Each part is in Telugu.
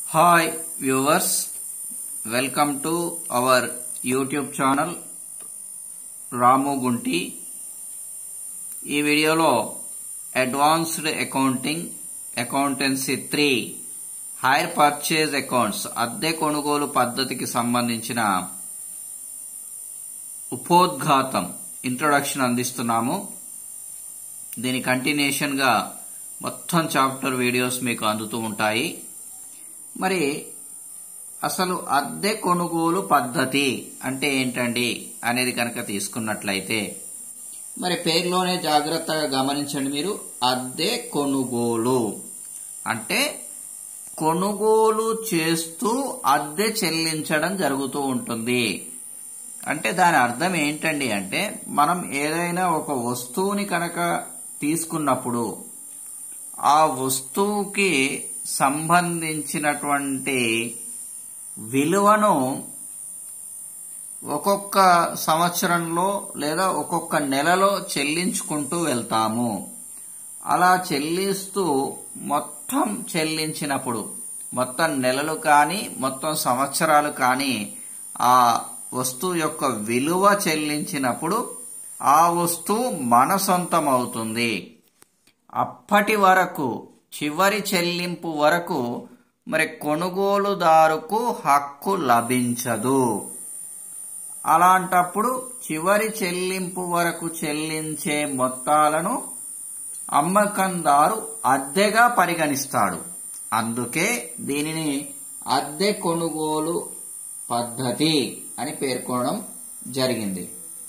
hi viewers welcome to our YouTube channel Ramu Gunti ఈ వీడియోలో advanced accounting accountancy three hire purchase accounts అద్దె కొనుగోలు పద్ధతికి సంబంధించిన ఉపోద్ఘాతం ఇంట్రొడక్షన్ అందిస్తున్నాము దీని కంటిన్యూషన్ గా మొత్తం చాప్టర్ వీడియోస్ మీకు అందుతూ ఉంటాయి మరి అసలు అద్దె కొనుగోలు పద్ధతి అంటే ఏంటండి అనేది కనుక తీసుకున్నట్లయితే మరి పేరులోనే జాగ్రత్తగా గమనించండి మీరు అద్దె కొనుగోలు అంటే కొనుగోలు చేస్తూ అద్దె చెల్లించడం జరుగుతూ ఉంటుంది అంటే దాని అర్థం ఏంటండి అంటే మనం ఏదైనా ఒక వస్తువుని కనుక తీసుకున్నప్పుడు ఆ వస్తువుకి సంబంధించినటువంటి విలువను ఒక్కొక్క సంవత్సరంలో లేదా ఒక్కొక్క నెలలో చెల్లించుకుంటూ వెళ్తాము అలా చెల్లిస్తూ మొత్తం చెల్లించినప్పుడు మొత్తం నెలలు కానీ మొత్తం సంవత్సరాలు కానీ ఆ వస్తువు యొక్క విలువ చెల్లించినప్పుడు ఆ వస్తువు మన సొంతం అవుతుంది అప్పటి వరకు చివరి చెల్లింపు వరకు మరి కొనుగోలుదారుకు హక్కు లభించదు అలాంటప్పుడు చివరి చెల్లింపు వరకు చెల్లించే మొత్తాలను అమ్మకందారు అద్దెగా పరిగణిస్తాడు అందుకే దీనిని అద్దె కొనుగోలు పద్ధతి అని పేర్కొనడం జరిగింది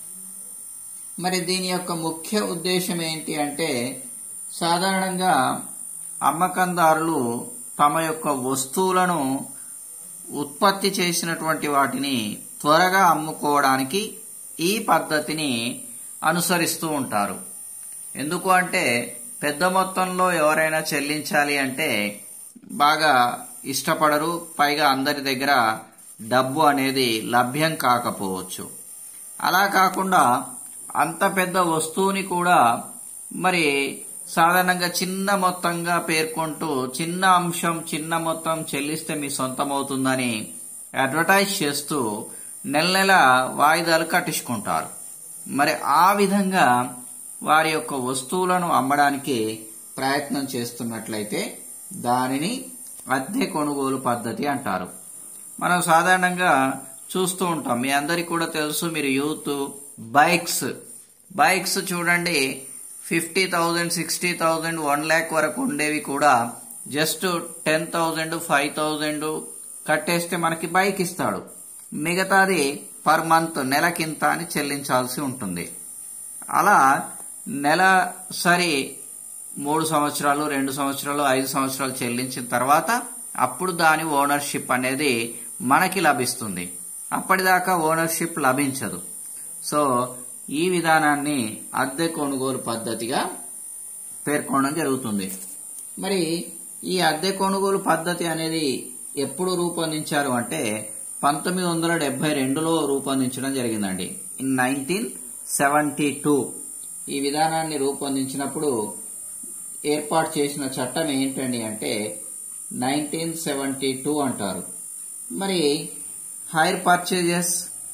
మరి దీని యొక్క ముఖ్య ఉద్దేశం ఏంటి అంటే సాధారణంగా అమ్మకందారులు తమ యొక్క వస్తువులను ఉత్పత్తి చేసినటువంటి వాటిని త్వరగా అమ్ముకోవడానికి ఈ పద్ధతిని అనుసరిస్తూ ఉంటారు ఎందుకు అంటే పెద్ద మొత్తంలో ఎవరైనా చెల్లించాలి అంటే బాగా ఇష్టపడరు పైగా అందరి దగ్గర డబ్బు అనేది లభ్యం కాకపోవచ్చు అలా కాకుండా అంత పెద్ద వస్తువుని కూడా మరి సాధారణంగా చిన్న మొత్తంగా పేర్కొంటూ చిన్న అంశం చిన్న మొత్తం చెల్లిస్తే మీ సొంతమవుతుందని అడ్వర్టైజ్ చేస్తూ నెల నెల వాయిదాలు కట్టించుకుంటారు మరి ఆ విధంగా వారి యొక్క వస్తువులను అమ్మడానికి ప్రయత్నం చేస్తున్నట్లయితే దానిని అద్దె కొనుగోలు పద్ధతి అంటారు మనం సాధారణంగా చూస్తూ ఉంటాం మీ అందరికి కూడా తెలుసు మీరు యూత్ బైక్స్ బైక్స్ చూడండి fifty thousand sixty thousand one lakh వరకు ఉండేవి కూడా just ten thousand five thousand కట్టేస్తే మనకి బైక్ ఇస్తాడు మిగతాది పర్ మంత్ నెలకింత అని చెల్లించాల్సి ఉంటుంది అలా నెల సరి మూడు సంవత్సరాలు రెండు సంవత్సరాలు ఐదు సంవత్సరాలు చెల్లించిన తర్వాత అప్పుడు దాని ఓనర్షిప్ అనేది మనకి లభిస్తుంది అప్పటిదాకా ఓనర్షిప్ లభించదు సో ఈ విధానాన్ని అద్దె కొనుగోలు పద్ధతిగా పేర్కొనడం జరుగుతుంది మరి ఈ అద్దె కొనుగోలు పద్ధతి అనేది ఎప్పుడు రూపొందించారు అంటే పంతొమ్మిది వందల డెబ్బై రెండులో రూపొందించడం జరిగిందండి ఇన్ నైన్టీన్ సెవెంటీ టూ ఈ విధానాన్ని రూపొందించినప్పుడు ఏర్పాటు చేసిన చట్టం ఏంటండి అంటే నైన్టీన్ సెవెంటీ టూ అంటారు మరి hire purchases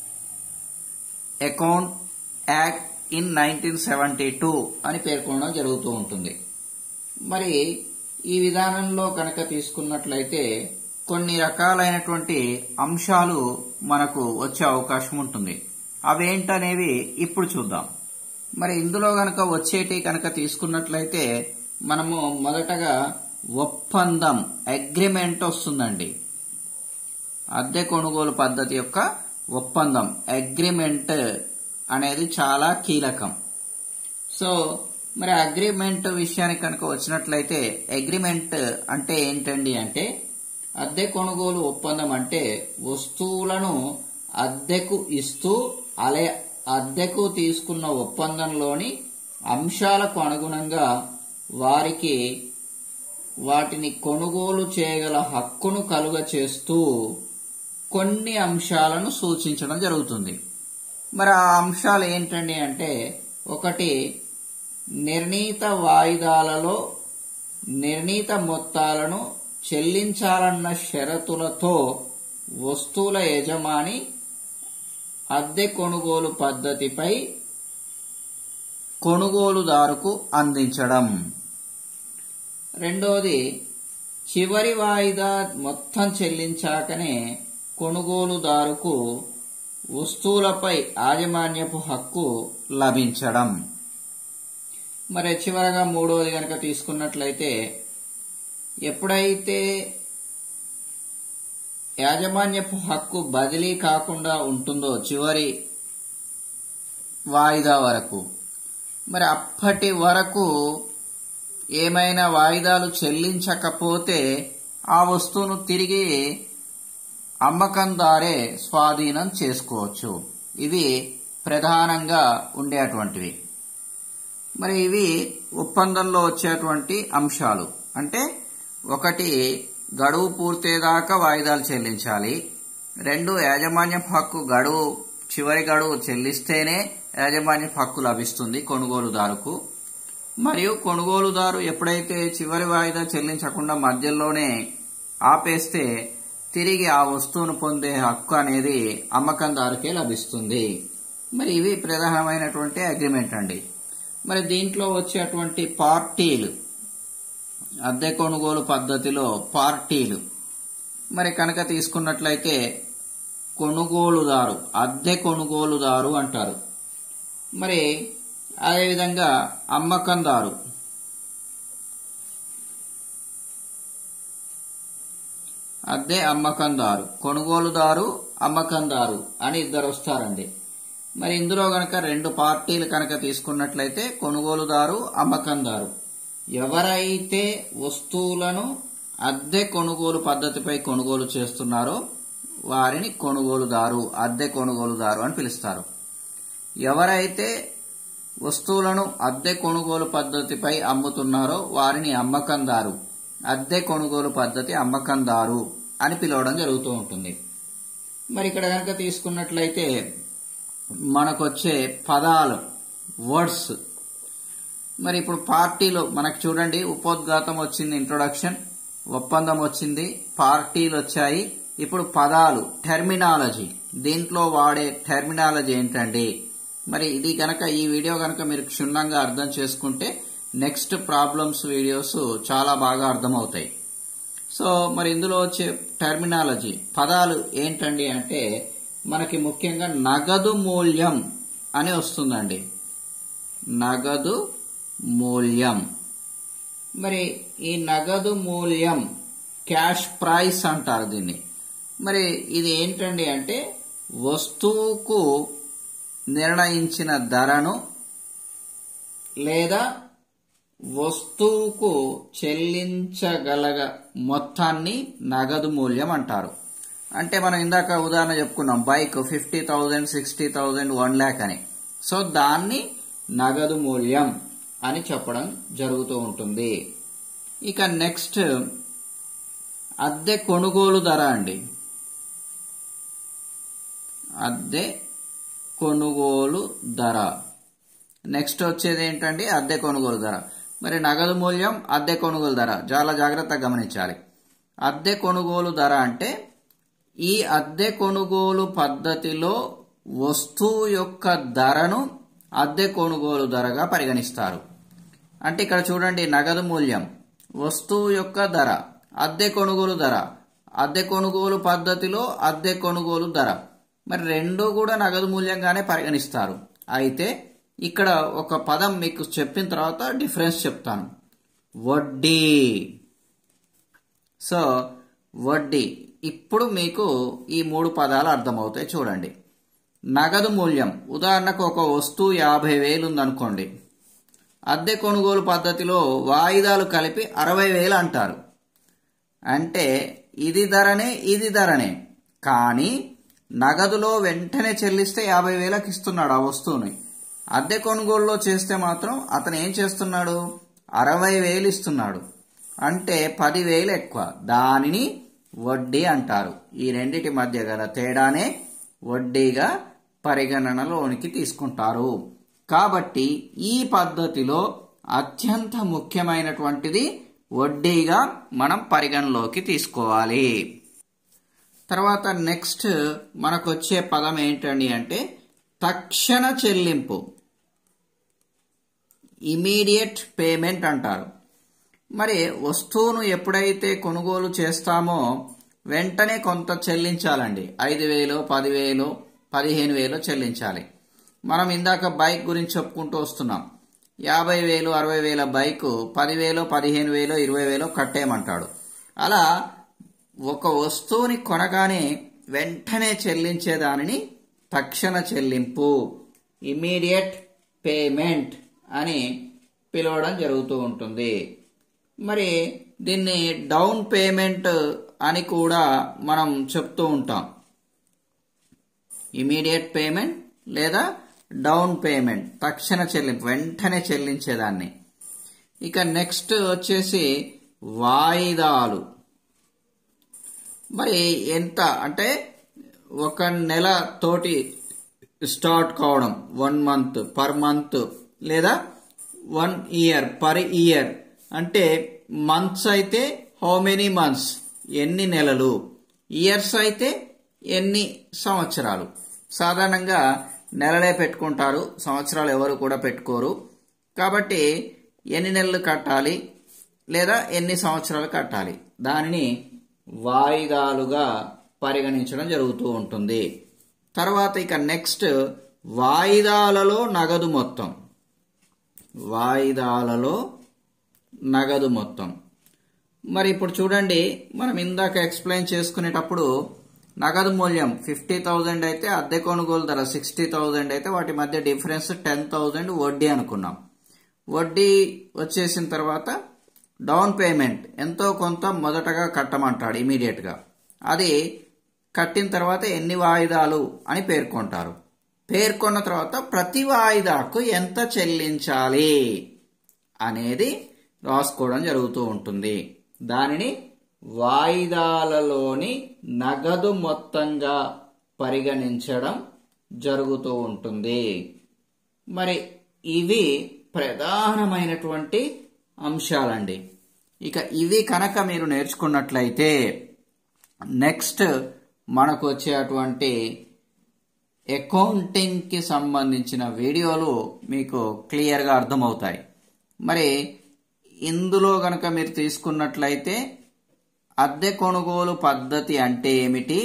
account act in nineteen seventy two అని పేర్కొనడం జరుగుతూ ఉంటుంది మరి ఈ విధానంలో కనుక తీసుకున్నట్లయితే కొన్ని రకాలైనటువంటి అంశాలు మనకు వచ్చే అవకాశం ఉంటుంది అవేంటనేవి ఇప్పుడు చూద్దాం మరి ఇందులో గనక వచ్చేటి కనుక తీసుకున్నట్లయితే మనము మొదటగా ఒప్పందం అగ్రిమెంట్ వస్తుందండి అద్దె కొనుగోలు పద్ధతి యొక్క ఒప్పందం అగ్రిమెంట్ అనేది చాలా కీలకం సో మరి అగ్రిమెంట్ విషయానికి కనుక వచ్చినట్లయితే అగ్రిమెంట్ అంటే ఏంటండి అంటే అద్దె కొనుగోలు ఒప్పందం అంటే వస్తువులను అద్దెకు ఇస్తూ అలే అద్దెకు తీసుకున్న ఒప్పందంలోని అంశాలకు అనుగుణంగా వారికి వాటిని కొనుగోలు చేయగల హక్కును కలుగ చేస్తూ కొన్ని అంశాలను సూచించడం జరుగుతుంది మరి ఆ అంశాలు ఏంటండి అంటే ఒకటి నిర్ణీత వాయిదాలలో నిర్ణీత మొత్తాలను చెల్లించాలన్న షరతులతో వస్తువుల యజమాని అద్దె కొనుగోలు పద్ధతిపై కొనుగోలుదారుకు అందించడం రెండోది చివరి వాయిదా మొత్తం చెల్లించాకనే కొనుగోలుదారుకు వస్తువులపై యాజమాన్యపు హక్కు లభించడం మరి చివరగా మూడవది కనుక తీసుకున్నట్లయితే ఎప్పుడైతే యాజమాన్యపు హక్కు బదిలీ కాకుండా ఉంటుందో చివరి వాయిదా వరకు మరి అప్పటి వరకు ఏమైనా వాయిదాలు చెల్లించకపోతే ఆ వస్తువును తిరిగి అమ్మకందారే స్వాధీనం చేసుకోవచ్చు ఇవి ప్రధానంగా ఉండేటువంటివి మరి ఇవి ఒప్పందంలో వచ్చేటువంటి అంశాలు అంటే ఒకటి గడువు పూర్తయ్యేదాకా వాయిదాలు చెల్లించాలి రెండు యాజమాన్య హక్కు గడువు చివరి గడువు చెల్లిస్తేనే యాజమాన్య హక్కు లభిస్తుంది కొనుగోలుదారుకు మరియు కొనుగోలుదారు ఎప్పుడైతే చివరి వాయిదా చెల్లించకుండా మధ్యలోనే ఆపేస్తే తిరిగి ఆ వస్తువును పొందే హక్కు అనేది అమ్మకందారుకే లభిస్తుంది మరి ఇవి ప్రధానమైనటువంటి అగ్రిమెంట్ అండి మరి దీంట్లో వచ్చేటువంటి పార్టీలు అద్దె కొనుగోలు పద్ధతిలో పార్టీలు మరి కనుక తీసుకున్నట్లయితే కొనుగోలుదారు అద్దె కొనుగోలుదారు అంటారు మరి అదేవిధంగా అమ్మకందారు అద్దె అమ్మకందారు కొనుగోలుదారు అమ్మకందారు అని ఇద్దరు వస్తారండి మరి ఇందులో గనక రెండు పార్టీలు కనుక తీసుకున్నట్లయితే కొనుగోలుదారు అమ్మకందారు ఎవరైతే వస్తువులను అద్దె కొనుగోలు పద్ధతిపై కొనుగోలు చేస్తున్నారో వారిని కొనుగోలుదారు అద్దె కొనుగోలుదారు అని పిలుస్తారు ఎవరైతే వస్తువులను అద్దె కొనుగోలు పద్ధతిపై అమ్ముతున్నారో వారిని అమ్మకందారు అద్దె కొనుగోలు పద్ధతి అమ్మకందారు అని పిలవడం జరుగుతూ ఉంటుంది మరి ఇక్కడ కనుక తీసుకున్నట్లయితే మనకొచ్చే పదాలు వర్డ్స్ మరి ఇప్పుడు పార్టీలో మనకు చూడండి ఉపోద్ఘాతం వచ్చింది ఇంట్రొడక్షన్ ఒప్పందం వచ్చింది పార్టీలు వచ్చాయి ఇప్పుడు పదాలు టెర్మినాలజీ దీంట్లో వాడే టెర్మినాలజీ ఏంటండి మరి ఇది గనక ఈ వీడియో గనక మీరు క్షుణ్ణంగా అర్థం చేసుకుంటే నెక్స్ట్ ప్రాబ్లమ్స్ వీడియోస్ చాలా బాగా అర్థమవుతాయి సో మరి ఇందులో వచ్చే టెర్మినాలజీ పదాలు ఏంటండి అంటే మనకి ముఖ్యంగా నగదు మూల్యం అని వస్తుందండి నగదు మూల్యం మరి ఈ నగదు మూల్యం క్యాష్ ప్రైస్ అంటారు దీన్ని మరి ఇది ఏంటండి అంటే వస్తువుకు నిర్ణయించిన ధరను లేదా వస్తువుకు చెల్లించగలగ మొత్తాన్ని నగదు మూల్యం అంటారు అంటే మనం ఇందాక ఉదాహరణ చెప్పుకున్నాం bike fifty thousand sixty thousand one lakh అని సో దాన్ని నగదు మూల్యం అని చెప్పడం జరుగుతూ ఉంటుంది ఇక నెక్స్ట్ అద్దె కొనుగోలు ధర అండి అద్దె కొనుగోలు ధర నెక్స్ట్ వచ్చేది ఏంటండి అద్దె కొనుగోలు ధర మరి నగదు మూల్యం అద్దె కొనుగోలు ధర చాలా జాగ్రత్తగా గమనించాలి అద్దె కొనుగోలు ధర అంటే ఈ అద్దె కొనుగోలు పద్ధతిలో వస్తువు యొక్క ధరను అద్దె కొనుగోలు ధరగా పరిగణిస్తారు అంటే ఇక్కడ చూడండి నగదు మూల్యం వస్తువు యొక్క ధర అద్దె కొనుగోలు ధర అద్దె కొనుగోలు పద్ధతిలో అద్దె కొనుగోలు ధర మరి రెండు కూడా నగదు మూల్యంగానే పరిగణిస్తారు అయితే ఇక్కడ ఒక పదం మీకు చెప్పిన తర్వాత డిఫరెన్స్ చెప్తాను వడ్డీ సో వడ్డీ ఇప్పుడు మీకు ఈ మూడు పదాలు అర్థమవుతాయి చూడండి నగదు మూల్యం ఉదాహరణకు ఒక వస్తువు యాభై వేలు ఉందనుకోండి అద్దె కొనుగోలు పద్ధతిలో వాయిదాలు కలిపి అరవై వేలు అంటారు అంటే ఇది ధరనే ఇది ధరనే కానీ నగదులో వెంటనే చెల్లిస్తే యాభై వేలకు ఇస్తున్నాడు ఆ వస్తువుని అద్దె కొనుగోలులో చేస్తే మాత్రం అతను ఏం చేస్తున్నాడు అరవై వేలు ఇస్తున్నాడు అంటే పదివేలు ఎక్కువ దానిని వడ్డీ అంటారు ఈ రెండిటి మధ్య గల తేడానే వడ్డీగా పరిగణనలోనికి తీసుకుంటారు కాబట్టి ఈ పద్ధతిలో అత్యంత ముఖ్యమైనటువంటిది వడ్డీగా మనం పరిగణలోకి తీసుకోవాలి తర్వాత నెక్స్ట్ మనకు వచ్చే పదం ఏంటండి అంటే తక్షణ చెల్లింపు ఇమీడియట్ పేమెంట్ అంటారు మరి వస్తువును ఎప్పుడైతే కొనుగోలు చేస్తామో వెంటనే కొంత చెల్లించాలండి ఐదు వేలు పదివేలు పదిహేను వేలు చెల్లించాలి మనం ఇందాక బైక్ గురించి చెప్పుకుంటూ వస్తున్నాం యాభై వేలు అరవై వేల బైక్ పదివేలు పదిహేను వేలు ఇరవై వేలు కట్టేయమంటాడు అలా ఒక వస్తువుని కొనగానే వెంటనే చెల్లించే దానిని తక్షణ చెల్లింపు ఇమీడియట్ పేమెంట్ అని పిలవడం జరుగుతూ ఉంటుంది మరి దీన్ని డౌన్ పేమెంట్ అని కూడా మనం చెప్తూ ఉంటాం ఇమీడియట్ పేమెంట్ లేదా డౌన్ పేమెంట్ తక్షణ చెల్లింపు వెంటనే చెల్లించేదాన్ని ఇక నెక్స్ట్ వచ్చేసి వాయిదాలు మరి ఎంత అంటే ఒక నెల తోటి స్టార్ట్ కావడం వన్ మంత్ పర్ మంత్ లేదా వన్ ఇయర్ పర్ ఇయర్ అంటే మంత్స్ అయితే హౌ మెనీ మంత్స్ ఎన్ని నెలలు ఇయర్స్ అయితే ఎన్ని సంవత్సరాలు సాధారణంగా నెలలే పెట్టుకుంటారు సంవత్సరాలు ఎవరు కూడా పెట్టుకోరు కాబట్టి ఎన్ని నెలలు కట్టాలి లేదా ఎన్ని సంవత్సరాలు కట్టాలి దానిని వాయిదాలుగా పరిగణించడం జరుగుతూ ఉంటుంది తర్వాత ఇక నెక్స్ట్ వాయిదాలలో నగదు మొత్తం వాయిదాలలో నగదు మొత్తం మరి ఇప్పుడు చూడండి మనం ఇందాక ఎక్స్ప్లెయిన్ చేసుకునేటప్పుడు నగదు మూల్యం ఫిఫ్టీ థౌజండ్ అయితే అద్దె కొనుగోలు ధర సిక్స్టీ థౌజండ్ అయితే వాటి మధ్య డిఫరెన్స్ టెన్ థౌజండ్ వడ్డీ అనుకున్నాం వడ్డీ వచ్చేసిన తర్వాత డౌన్ పేమెంట్ ఎంతో కొంత మొదటగా కట్టమంటాడు ఇమీడియట్గా అది కట్టిన తర్వాత ఎన్ని వాయిదాలు అని పేర్కొంటారు పేర్కొన్న తర్వాత ప్రతి వాయిదాకు ఎంత చెల్లించాలి అనేది రాసుకోవడం జరుగుతూ ఉంటుంది దానిని వాయిదాలలోని నగదు మొత్తంగా పరిగణించడం జరుగుతూ ఉంటుంది మరి ఇవి ప్రధానమైనటువంటి అంశాలండి ఇక ఇవి కనుక మీరు నేర్చుకున్నట్లయితే నెక్స్ట్ మనకు వచ్చేటువంటి అకౌంటింగ్కి సంబంధించిన వీడియోలు మీకు క్లియర్గా అర్థమవుతాయి మరి ఇందులో గనక మీరు తీసుకున్నట్లయితే అద్దె కొనుగోలు పద్ధతి అంటే ఏమిటి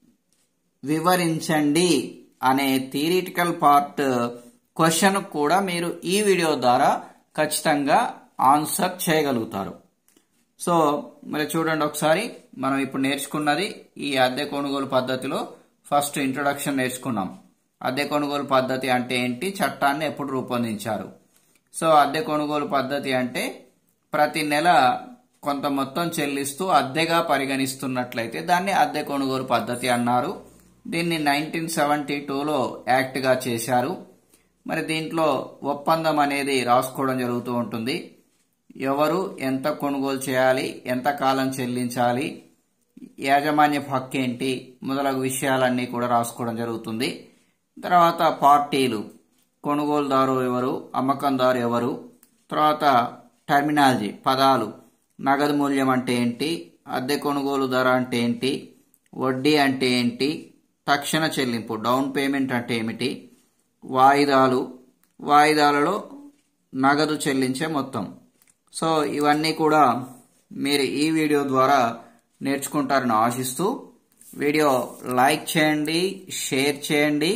వివరించండి అనే థియరిటికల్ పార్ట్ క్వశ్చన్ కూడా మీరు ఈ వీడియో ద్వారా ఖచ్చితంగా ఆన్సర్ చేయగలుగుతారు సో మరి చూడండి ఒకసారి మనం ఇప్పుడు నేర్చుకున్నది ఈ అద్దె కొనుగోలు పద్ధతిలో ఫస్ట్ ఇంట్రొడక్షన్ నేర్చుకున్నాం అద్దె కొనుగోలు పద్ధతి అంటే ఏంటి చట్టాన్ని ఎప్పుడు రూపొందించారు సో అద్దె కొనుగోలు పద్ధతి అంటే ప్రతి నెల కొంత మొత్తం చెల్లిస్తూ అద్దెగా పరిగణిస్తున్నట్లయితే దాన్ని అద్దె కొనుగోలు పద్ధతి అన్నారు దీన్ని నైన్టీన్ సెవెంటీ టూలో యాక్ట్గా చేశారు మరి దీంట్లో ఒప్పందం అనేది రాసుకోవడం జరుగుతూ ఉంటుంది ఎవరు ఎంత కొనుగోలు చేయాలి ఎంత కాలం చెల్లించాలి యాజమాన్య హక్కు ఏంటి మొదలగు విషయాలన్నీ కూడా రాసుకోవడం జరుగుతుంది తర్వాత పార్టీలు కొనుగోలుదారు ఎవరు అమ్మకందారు ఎవరు తర్వాత టర్మినాలజీ పదాలు నగదు మూల్యం అంటే ఏంటి అద్దె కొనుగోలు ధర అంటే ఏంటి వడ్డీ అంటే ఏంటి తక్షణ చెల్లింపు డౌన్ పేమెంట్ అంటే ఏమిటి వాయిదాలు వాయిదాలలో నగదు చెల్లించే మొత్తం సో ఇవన్నీ కూడా మీరు ఈ వీడియో ద్వారా నేర్చుకుంటారని ఆశిస్తూ వీడియో లైక్ చేయండి షేర్ చేయండి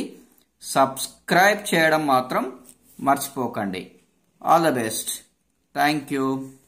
సబ్స్క్రైబ్ చేయడం మాత్రం మర్చిపోకండి all the best thank you